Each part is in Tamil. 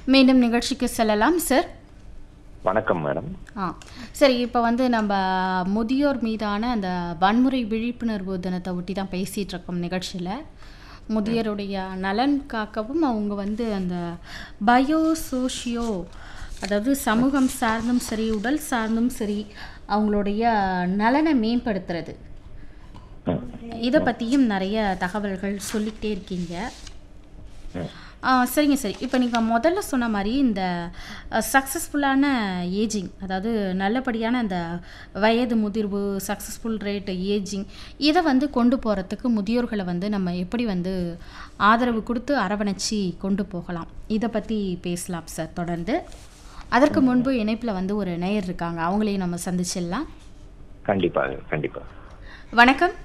மீண்டும் நிகழ்ச்சிக்கு செல்லலாம் சார் வணக்கம் மேடம் ஆ சரி இப்போ வந்து நம்ம முதியோர் மீதான அந்த வன்முறை விழிப்புணர்வு தினத்தை ஒட்டி தான் பேசிகிட்டு இருக்கோம் நிகழ்ச்சியில் முதியோருடைய நலன் காக்கவும் அவங்க வந்து அந்த பயோ சோஷியோ அதாவது சமூகம் சார்ந்தும் சரி உடல் சார்ந்தும் சரி அவங்களுடைய நலனை மேம்படுத்துறது இதை பற்றியும் நிறைய தகவல்கள் சொல்லிக்கிட்டே இருக்கீங்க ஆ, சரிங்க சரி இப்போ நீங்கள் முதல்ல சொன்ன மாதிரி இந்த சக்ஸஸ்ஃபுல்லான ஏஜிங் அதாவது நல்லபடியான அந்த வயது முதிர்வு சக்ஸஸ்ஃபுல் ரேட் ஏஜிங் இதை வந்து கொண்டு போகிறதுக்கு முதியோர்களை வந்து நம்ம எப்படி வந்து ஆதரவு கொடுத்து அரவணைச்சி கொண்டு போகலாம் இதை பற்றி பேசலாம் சார் தொடர்ந்து அதற்கு முன்பு இணைப்பில் வந்து ஒரு நேயர் இருக்காங்க அவங்களையும் நம்ம சந்திச்சிடலாம் கண்டிப்பாக கண்டிப்பாக வணக்கம்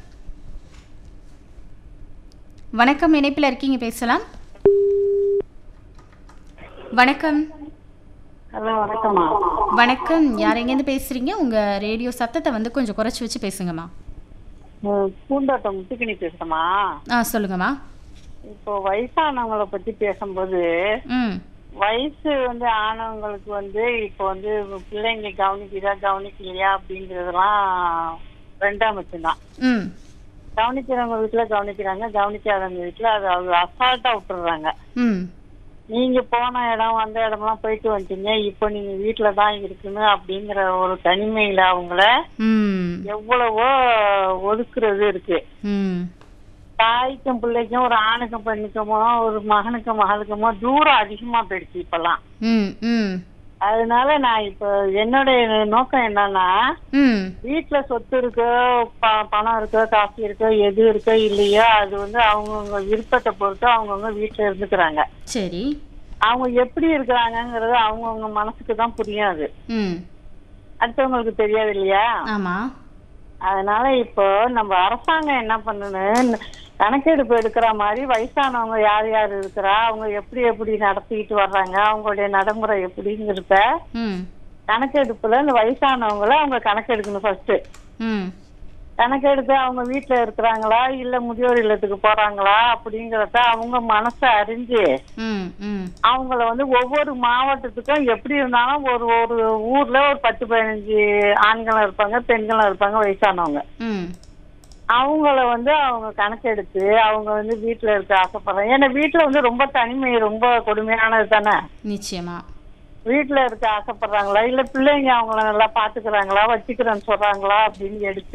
வணக்கம் இணைப்பில் இருக்கீங்க பேசலாம் வணக்கம் ஹலோ வணக்கம்மா வணக்கம் யார் எங்கேருந்து பேசுறீங்க உங்க ரேடியோ சத்தத்தை வந்து கொஞ்சம் குறைச்சி வச்சு பேசுங்கம்மா அஹ் பூந்தோட்டம் முத்துக்கிணி பேசுறேம்மா ஆ சொல்லுங்கம்மா இப்போ வயசானவங்கள பத்தி பேசும்போது ம் வயசு வந்து ஆனவங்களுக்கு வந்து இப்போ வந்து பிள்ளைங்க கவனிக்குதா கவனிக்கலையா அப்படிங்கறதெல்லாம் ரெண்டாம் பட்சம்தான் ம் கவனிக்கிறவங்க வீட்டுல கவனிக்கிறாங்க கவனிக்காதவங்க வீட்டுல அது அவங்க அசால்ட்டா விட்டுறாங்க ம் நீங்க போன இடம் வந்த இடம்லாம் போயிட்டு வந்துட்டீங்க இப்போ நீங்க வீட்டுல தான் இருக்குன்னு அப்படிங்கிற ஒரு தனிமையில அவங்கள ம் எவ்வளவோ ஒதுக்குறது இருக்கு ம் தாய்க்கும் பிள்ளைக்கும் ஒரு ஆணுக்கும் பெண்ணுக்குமோ ஒரு மகனுக்கும் மகளுக்குமோ தூரம் அதிகமா போயிடுச்சு இப்பெல்லாம் ம் ம் அதனால நான் இப்போ என்னுடைய நோக்கம் என்னன்னா ம் வீட்டுல சொத்து இருக்கோ ப- பணம் இருக்கோ காசு இருக்கோ எது இருக்கோ இல்லையோ அது வந்து அவங்கவுங்க விருப்பத்தை பொறுத்து அவங்கவுங்க வீட்டுல இருந்துக்கிறாங்க சரி அவங்க எப்படி இருக்கிறாங்கங்கிறது அவங்கவுங்க மனசுக்கு தான் புரியாது ம் அடுத்தவங்களுக்கு தெரியாது இல்லையா ஆமாம் அதனால இப்போ நம்ம அரசாங்கம் என்ன பண்ணணும் கணக்கெடுப்பு எடுக்கிற மாதிரி வயசானவங்க யார் யார் இருக்கிறா அவங்க எப்படி எப்படி நடத்திக்கிட்டு வர்றாங்க அவங்களுடைய நடைமுறை எப்படிங்கிறத ம் கணக்கெடுப்புல இந்த வயசானவங்கள அவங்க கணக்கெடுக்கணும் ஃபர்ஸ்ட் ம் கணக்கெடுத்து அவங்க வீட்டுல இருக்கிறாங்களா இல்ல முதியோர் இல்லத்துக்கு போறாங்களா அப்படிங்கறத அவங்க மனசை அறிஞ்சு ம் ம் அவங்கள வந்து ஒவ்வொரு மாவட்டத்துக்கும் எப்படி இருந்தாலும் ஒரு ஒரு ஊர்ல ஒரு பத்து பதினஞ்சு ஆண்களும் இருப்பாங்க பெண்களும் இருப்பாங்க வயசானவங்க ம் அவங்கள வந்து அவங்க கணக்கெடுத்து அவங்க வந்து வீட்டுல இருக்க ஆசைப்படுறாங்க ஏன்னா வீட்டுல வந்து ரொம்ப தனிமை ரொம்ப கொடுமையானது தானே நிச்சயமா வீட்டுல இருக்க ஆசைப்படுறாங்களா இல்ல பிள்ளைங்க அவங்கள நல்லா பாத்துக்கிறாங்களா வச்சுக்கிறேன்னு சொல்றாங்களா அப்படின்னு எடுத்து